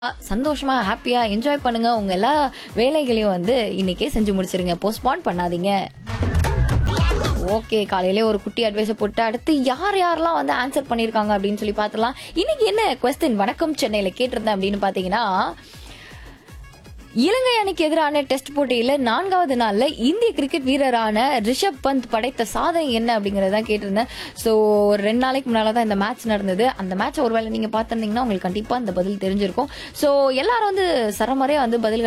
சந்தோஷமா ஹாப்பியா என்ஜாய் பண்ணுங்க உங்க எல்லா வேலைகளையும் வந்து இன்னைக்கே செஞ்சு முடிச்சிருங்க போஸ்ட்பான் பண்ணாதீங்க ஓகே காலையிலே ஒரு குட்டி அட்வைஸை போட்டு அடுத்து யார் யாரெல்லாம் வந்து ஆன்சர் பண்ணியிருக்காங்க அப்படின்னு சொல்லி பார்த்துலாம் இன்னைக்கு என்ன கொஸ்டின் வணக்கம் சென்னையில் கேட்டிருந்தேன் அப்படின்னு பார்த்தீங்கன்னா இலங்கை அணிக்கு எதிரான டெஸ்ட் போட்டியில நான்காவது நாள்ல இந்திய கிரிக்கெட் வீரரான ரிஷப் பந்த் படைத்த சாதனை என்ன அப்படிங்கறத கேட்டிருந்தேன் ஸோ ஒரு ரெண்டு நாளைக்கு முன்னால தான் இந்த மேட்ச் நடந்தது அந்த மேட்ச் ஒருவேளை நீங்க பார்த்திருந்தீங்கன்னா உங்களுக்கு கண்டிப்பா இந்த பதில் தெரிஞ்சிருக்கும் ஸோ எல்லாரும் வந்து சரமறையா வந்து பதில்கள்